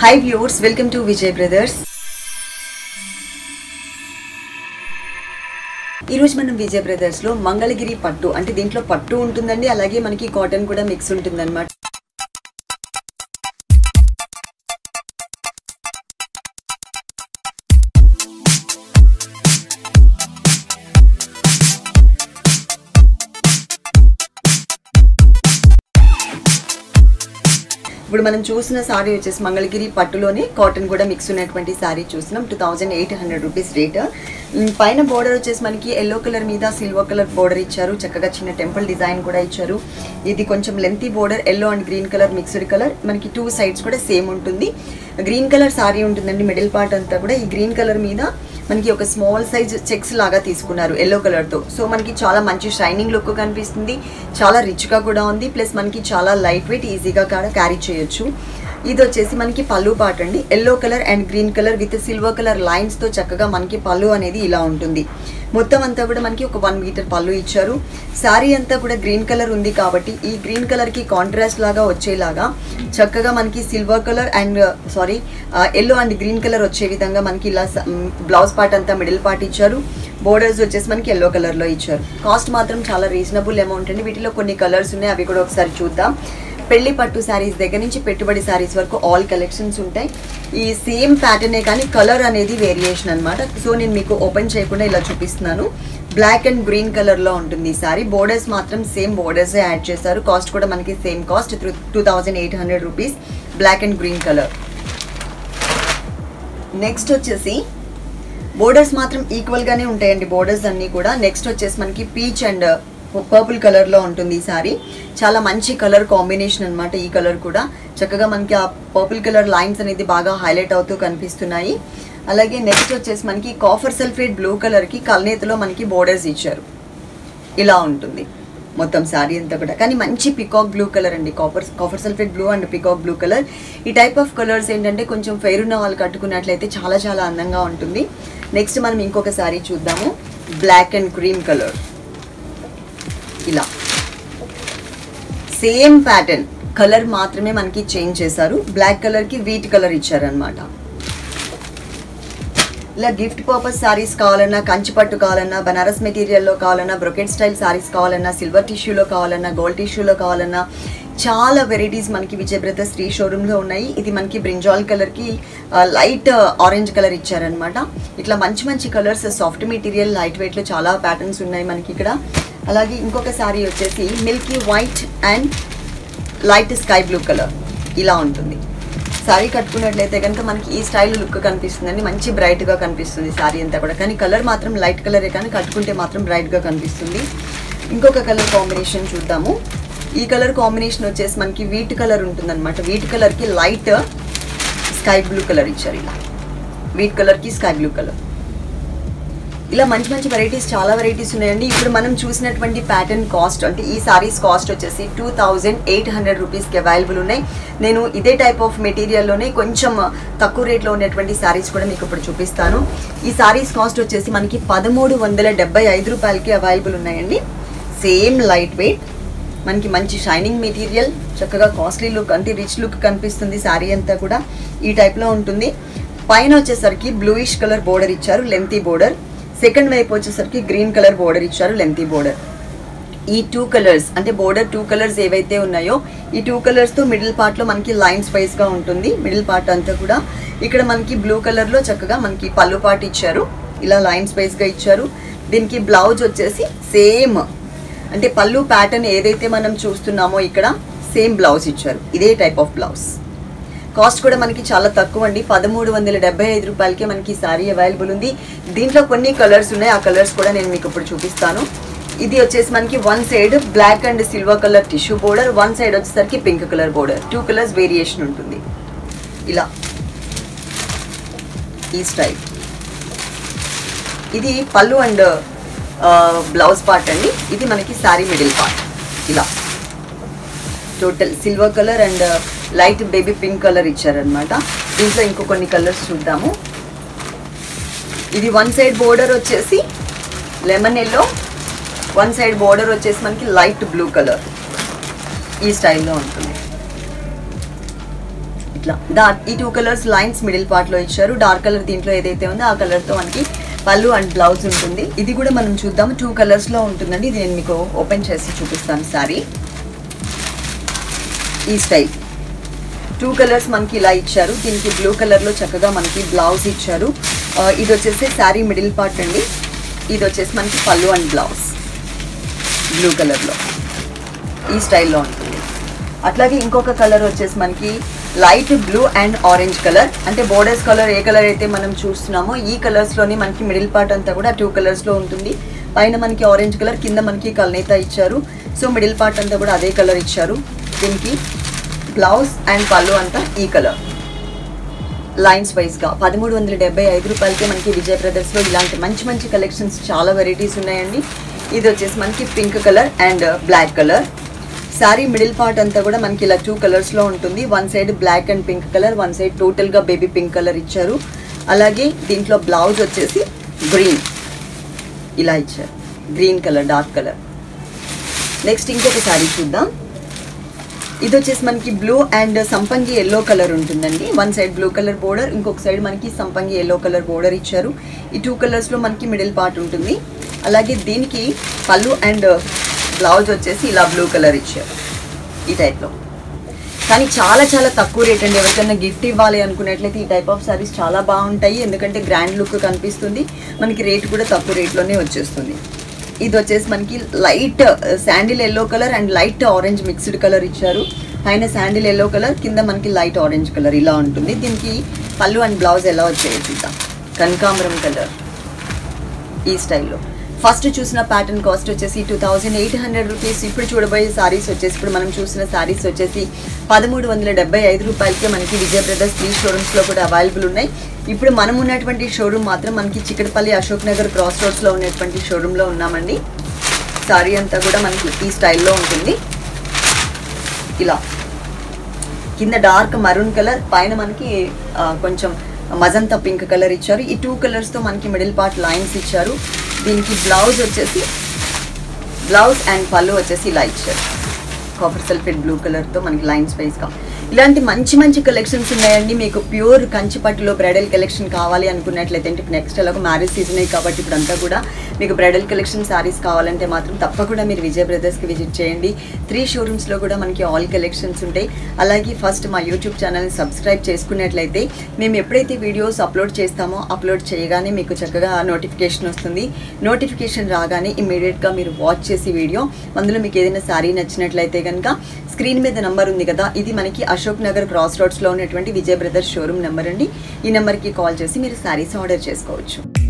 hi viewers welcome to Vijay Brothers ఈ రోజు మనం విజయ్ బ్రదర్స్ లో మంగళగిరి పట్టు అంటే దీంట్లో పట్టు ఉంటుందండి అలాగే మనకి కాటన్ కూడా మిక్స్ ఉంటుందన్నమాట ఇప్పుడు మనం చూసిన సారీ వచ్చేసి మంగళగిరి పట్టులోనే కాటన్ కూడా మిక్స్ ఉన్నటువంటి సారీ చూస్తున్నాం two thousand eight hundred rupees rate um, పైన బోర్డర్ వచ్చేసి మనకి ఎల్లో కలర్ మీద సిల్వర్ కలర్ బోర్డర్ ఇచ్చారు చక్కగా చిన్న టెంపుల్ డిజైన్ కూడా ఇచ్చారు ఇది కొంచెం lengthy border yellow and green colour mixed colour మనకి టూ సైడ్స్ కూడా సేమ్ ఉంటుంది గ్రీన్ కలర్ సారీ ఉంటుందండి మిడిల్ పార్ట్ అంతా కూడా ఈ గ్రీన్ కలర్ మీద మనకి ఒక స్మాల్ సైజ్ చెక్స్ లాగా తీసుకున్నారు ఎల్లో కలర్తో సో మనకి చాలా మంచి షైనింగ్ లుక్ కనిపిస్తుంది చాలా రిచ్గా కూడా ఉంది ప్లస్ మనకి చాలా లైట్ వెయిట్ ఈజీగా కూడా క్యారీ చేయొచ్చు ఇది వచ్చేసి మనకి పళ్ళు పాట అండి yellow colour and green colour with silver colour లైన్స్తో చక్కగా మనకి పళ్ళు అనేది ఇలా ఉంటుంది మొత్తం అంతా కూడా మనకి ఒక వన్ మీటర్ పళ్ళు ఇచ్చారు శారీ అంతా కూడా గ్రీన్ కలర్ ఉంది కాబట్టి ఈ గ్రీన్ కలర్కి కాంట్రాస్ట్ లాగా వచ్చేలాగా చక్కగా మనకి silver colour and sari yellow and green colour వచ్చే విధంగా మనకి ఇలా బ్లౌజ్ పార్ట్ అంతా మిడిల్ పార్ట్ ఇచ్చారు బోర్డర్స్ వచ్చేసి మనకి ఎల్లో కలర్లో ఇచ్చారు కాస్ట్ మాత్రం చాలా రీజనబుల్ అమౌంట్ అండి వీటిలో కొన్ని కలర్స్ ఉన్నాయి అవి కూడా ఒకసారి చూద్దాం పెళ్లి పట్టు శారీస్ దగ్గర నుంచి పెట్టుబడి శారీస్ వరకు ఆల్ కలెక్షన్స్ ఉంటాయి ఈ సేమ్ ప్యాటర్నే కానీ కలర్ అనేది వేరియేషన్ అనమాట సో నేను మీకు ఓపెన్ చేయకుండా ఇలా చూపిస్తున్నాను బ్లాక్ అండ్ గ్రీన్ కలర్లో ఉంటుంది ఈ సారీ బోర్డర్స్ మాత్రం సేమ్ బోర్డర్సే యాడ్ చేశారు కాస్ట్ కూడా మనకి same cost two thousand eight hundred rupees black and green colour next వచ్చేసి బోర్డర్స్ మాత్రం ఈక్వల్గానే ఉంటాయండి బోర్డర్స్ అన్నీ కూడా నెక్స్ట్ వచ్చేసి మనకి పీచ్ అండ్ పర్పుల్ కలర్లో ఉంటుంది ఈ సారీ చాలా మంచి కలర్ కాంబినేషన్ అన్నమాట ఈ కలర్ కూడా చక్కగా మనకి ఆ పర్పుల్ కలర్ లైన్స్ అనేది బాగా హైలైట్ అవుతూ కనిపిస్తున్నాయి అలాగే నెక్స్ట్ వచ్చేసి మనకి కాఫర్ సల్ఫేట్ బ్లూ కలర్కి కల్నేతలో మనకి బోర్డర్స్ ఇచ్చారు ఇలా ఉంటుంది మొత్తం శారీ అంతా కూడా కానీ మంచి పికాక్ బ్లూ కలర్ అండి copper copper sulphate blue and peacock blue colour ఈ టైప్ ఆఫ్ కలర్స్ ఏంటంటే కొంచెం ఫెయిర్ ఉన్న వాళ్ళు కట్టుకున్నట్లయితే చాలా చాలా అందంగా ఉంటుంది నెక్స్ట్ మనం ఇంకొక శారీ చూద్దాము బ్లాక్ అండ్ క్రీమ్ కలర్ ఇలా సేమ్ ప్యాటర్న్ కలర్ మాత్రమే మనకి చేంజ్ చేశారు బ్లాక్ కలర్కి వీట్ కలర్ ఇచ్చారనమాట ఇలా గిఫ్ట్ పర్పస్ సారీస్ కావాలన్నా కంచిపట్టు కావాలన్నా బనారస్ మెటీరియల్లో కావాలన్నా బ్రొకెట్ స్టైల్ సారీస్ కావాలన్నా సిల్వర్ టిష్యూలో కావాలన్నా గోల్డ్ టిష్యూలో కావాలన్నా చాలా వెరైటీస్ మనకి విజయ్ బ్రదర్స్ త్రీ షోరూమ్లో ఉన్నాయి ఇది మనకి బ్రింజాల్ కలర్కి లైట్ ఆరెంజ్ కలర్ ఇచ్చారనమాట ఇట్లా మంచి మంచి కలర్స్ సాఫ్ట్ మెటీరియల్ లైట్ వెయిట్లో చాలా ప్యాటర్న్స్ ఉన్నాయి మనకి ఇక్కడ అలాగే ఇంకొక శారీ వచ్చేసి milky white and light sky blue colour ఇలా ఉంటుంది శారీ కట్టుకున్నట్లయితే కనుక మనకి ఈ స్టైల్ లుక్ కనిపిస్తుందండి మంచి బ్రైట్గా కనిపిస్తుంది శారీ అంతా కూడా కానీ కలర్ మాత్రం లైట్ కలరే కానీ కట్టుకుంటే మాత్రం బ్రైట్గా కనిపిస్తుంది ఇంకొక కలర్ కాంబినేషన్ చూద్దాము ఈ కలర్ కాంబినేషన్ వచ్చేసి మనకి వీట్ కలర్ ఉంటుందన్నమాట వీట్ కలర్కి లైట్ స్కై బ్లూ కలర్ ఇచ్చారు ఇలా వీట్ కలర్కి స్కై బ్లూ కలర్ ఇలా మంచి మంచి వెరైటీస్ చాలా వెరైటీస్ ఉన్నాయండి ఇప్పుడు మనం చూసినటువంటి ప్యాటర్న్ కాస్ట్ అంటే ఈ సారీస్ కాస్ట్ వచ్చేసి టూ థౌజండ్ ఎయిట్ హండ్రెడ్ రూపీస్కి అవైలబుల్ ఉన్నాయి నేను ఇదే టైప్ ఆఫ్ మెటీరియల్లోనే కొంచెం తక్కువ రేట్లో ఉన్నటువంటి సారీస్ కూడా మీకు ఇప్పుడు చూపిస్తాను ఈ సారీస్ కాస్ట్ వచ్చేసి మనకి పదమూడు వందల డెబ్బై ఐదు రూపాయలకి అవైలబుల్ ఉన్నాయండి సేమ్ లైట్ వెయిట్ మనకి మంచి షైనింగ్ మెటీరియల్ చక్కగా కాస్ట్లీ లుక్ అంటే రిచ్ లుక్ కనిపిస్తుంది శారీ అంతా కూడా ఈ టైప్లో ఉంటుంది పైన వచ్చేసరికి బ్లూయిష్ కలర్ బోర్డర్ ఇచ్చారు లెంతీ బోర్డర్ సెకండ్ వైపు వచ్చేసరికి గ్రీన్ కలర్ బోర్డర్ ఇచ్చారు లెంతీ బోర్డర్ ఈ టూ కలర్స్ అంటే బోర్డర్ టూ కలర్స్ ఏవైతే ఉన్నాయో ఈ టూ కలర్స్తో మిడిల్ పార్ట్లో మనకి లైన్స్ వైస్గా ఉంటుంది మిడిల్ పార్ట్ అంతా కూడా ఇక్కడ మనకి బ్లూ కలర్లో చక్కగా మనకి పళ్ళు పార్ట్ ఇచ్చారు ఇలా లైన్స్ వైస్గా ఇచ్చారు దీనికి బ్లౌజ్ వచ్చేసి సేమ్ అంటే పళ్ళు ప్యాటర్న్ ఏదైతే మనం చూస్తున్నామో ఇక్కడ సేమ్ బ్లౌజ్ ఇచ్చారు ఇదే టైప్ ఆఫ్ బ్లౌజ్ కాస్ట్ కూడా మనకి చాలా తక్కువ అండి పదమూడు వందల డెబ్బై ఐదు రూపాయలకే మనకి సారీ అవైలబుల్ ఉంది దీంట్లో కొన్ని కలర్స్ ఉన్నాయి ఆ కలర్స్ కూడా నేను మీకు ఇప్పుడు చూపిస్తాను ఇది వచ్చేసి మనకి one side black and silver colour tissue border one side వచ్చేసరికి pink colour border two colours variation ఉంటుంది ఇలా ఈ స్టైల్ ఇది పళ్ళు అండ్ బ్లౌజ్ పార్ట్ అండి ఇది మనకి శారీ మిడిల్ పార్ట్ ఇలా total silver colour and light baby pink colour ఇచ్చారనమాట దీంట్లో ఇంకో కొన్ని కలర్స్ చూద్దాము ఇది వన్ సైడ్ బోర్డర్ వచ్చేసి lemon yellow one side border వచ్చేసి మనకి లైట్ బ్లూ కలర్ ఈ స్టైల్లో ఉంటుంది ఇట్లా డార్క్ ఈ two colours lines middle part లో ఇచ్చారు డార్క్ కలర్ దీంట్లో ఏదైతే ఉందో ఆ కలర్ తో మనకి పళ్ళు అండ్ బ్లౌజ్ ఉంటుంది ఇది కూడా మనం చూద్దాం టూ కలర్స్ లో ఉంటుందండి ఇది నేను మీకు ఓపెన్ చేసి చూపిస్తాను సారీ ఈ స్టైల్ టూ కలర్స్ మనకి ఇలా ఇచ్చారు దీనికి బ్లూ కలర్లో చక్కగా మనకి బ్లౌజ్ ఇచ్చారు ఆ, ఇది వచ్చేసి శారీ మిడిల్ పార్ట్ అండి ఇది వచ్చేసి మనకి పళ్ళు అండ్ బ్లౌజ్ బ్లూ కలర్లో ఈ స్టైల్లో ఉంటుంది అట్లాగే ఇంకొక కలర్ వచ్చేసి మనకి light blue and orange colour అంటే బోర్డర్స్ కలర్ ఏ కలర్ అయితే మనం చూస్తున్నామో ఈ కలర్స్లోని మనకి మిడిల్ పార్ట్ అంతా కూడా టూ కలర్స్లో ఉంటుంది పైన మనకి ఆరెంజ్ కలర్ కింద మనకి కల్నేత ఇచ్చారు సో మిడిల్ పార్ట్ అంతా కూడా అదే కలర్ ఇచ్చారు దీనికి బ్లౌజ్ అండ్ పళ్ళు అంతా ఈ కలర్ లైన్స్ వైజ్గా పదమూడు వందల డెబ్బై ఐదు రూపాయలకి మనకి విజయ్ బ్రదర్స్లో ఇలాంటి మంచి మంచి కలెక్షన్స్ చాలా వెరైటీస్ ఉన్నాయండి ఇది వచ్చేసి మనకి pink colour and black colour sari middle part అంతా కూడా మనకి ఇలా టూ కలర్స్లో ఉంటుంది one side black and pink colour one side టోటల్గా బేబీ పింక్ కలర్ ఇచ్చారు అలాగే దీంట్లో బ్లౌజ్ వచ్చేసి గ్రీన్ ఇలా ఇచ్చారు green colour dark colour next ఇంకొక శారీ చూద్దాం ఇది వచ్చేసి మనకి బ్లూ అండ్ సంపంగి ఎల్లో కలర్ ఉంటుందండి one side blue colour border ఇంకొక సైడ్ మనకి సంపంగి ఎల్లో కలర్ బోర్డర్ ఇచ్చారు ఈ టూ కలర్స్లో మనకి మిడిల్ పార్ట్ ఉంటుంది అలాగే దీనికి పళ్ళు అండ్ బ్లౌజ్ వచ్చేసి ఇలా బ్లూ కలర్ ఇచ్చారు ఈ టైప్లో కానీ చాలా చాలా తక్కువ రేట్ అండి ఎవరికైనా గిఫ్ట్ ఇవ్వాలి అనుకున్నట్లయితే ఈ టైప్ ఆఫ్ సారీస్ చాలా బాగుంటాయి ఎందుకంటే గ్రాండ్ లుక్ కనిపిస్తుంది మనకి రేట్ కూడా తక్కువ రేట్లోనే వచ్చేస్తుంది ఇది వచ్చేసి మనకి light sandal yellow colour and light orange mixed colour ఇచ్చారు పైన శాండిల్ ఎల్లో కలర్ కింద మనకి లైట్ ఆరెంజ్ కలర్ ఇలా ఉంటుంది దీనికి పళ్ళు అండ్ బ్లౌజ్ ఎలా వచ్చాయో చూద్దాం కనకాంబరం కలర్ ఈ స్టైల్లో ఫస్ట్ చూసిన ప్యాటర్న్ కాస్ట్ వచ్చేసి two thousand eight hundred rupees ఇప్పుడు చూడబోయే సారీస్ వచ్చేసి ఇప్పుడు మనం చూసిన సారీస్ వచ్చేసి పదమూడు వందల డెబ్బై ఐదు రూపాయలకే మనకి విజయ బ్రదర్స్ త్రీ షోరూమ్స్లో కూడా అవైలబుల్ ఉన్నాయి ఇప్పుడు మనం ఉన్నటువంటి షోరూమ్ మాత్రం మనకి చిక్కడపల్లి అశోక్ నగర్ క్రాస్ రోడ్స్లో ఉన్నటువంటి షోరూంలో ఉన్నామండి సారీ అంతా కూడా మనకి ఈ స్టైల్లో ఉంటుంది ఇలా కింద డార్క్ మరూన్ కలర్ పైన మనకి ఆ, కొంచెం మజంతా పింక్ కలర్ ఇచ్చారు ఈ టూ కలర్స్తో మనకి మిడిల్ పార్ట్ లైన్స్ ఇచ్చారు దీనికి బ్లౌజ్ వచ్చేసి బ్లౌజ్ అండ్ పళ్ళు వచ్చేసి ఇలా ఇచ్చారు కాపర్ సల్ఫేట్ బ్లూ కలర్తో మనకి లైన్స్ వైజ్గా ఇలాంటి మంచి మంచి కలెక్షన్స్ ఉన్నాయండి మీకు ప్యూర్ కంచిపట్టులో బ్రైడల్ కలెక్షన్ కావాలి అనుకున్నట్లయితే అంటే నెక్స్ట్ ఎలాగో మ్యారేజ్ సీజన్ కాబట్టి ఇప్పుడు అంతా కూడా మీకు బ్రైడల్ కలెక్షన్ శారీస్ కావాలంటే మాత్రం తప్పకుండా మీరు విజయ్ బ్రదర్స్కి విజిట్ చేయండి త్రీ షోరూమ్స్లో కూడా మనకి ఆల్ కలెక్షన్స్ ఉంటాయి అలాగే ఫస్ట్ మా యూట్యూబ్ ఛానల్ని సబ్స్క్రైబ్ చేసుకున్నట్లయితే మేము ఎప్పుడైతే వీడియోస్ అప్లోడ్ చేస్తామో అప్లోడ్ చేయగానే మీకు చక్కగా నోటిఫికేషన్ వస్తుంది నోటిఫికేషన్ రాగానే ఇమీడియట్గా మీరు వాచ్ చేసి వీడియో అందులో మీకు ఏదైనా శారీ నచ్చినట్లయితే కనుక స్క్రీన్ మీద నంబర్ ఉంది కదా ఇది మనకి అశోక్ నగర్ క్రాస్ రోడ్స్లో ఉన్నటువంటి విజయ్ బ్రదర్స్ షోరూమ్ నెంబర్ అండి ఈ నెంబర్కి కాల్ చేసి మీరు శారీస్ ఆర్డర్ చేసుకోవచ్చు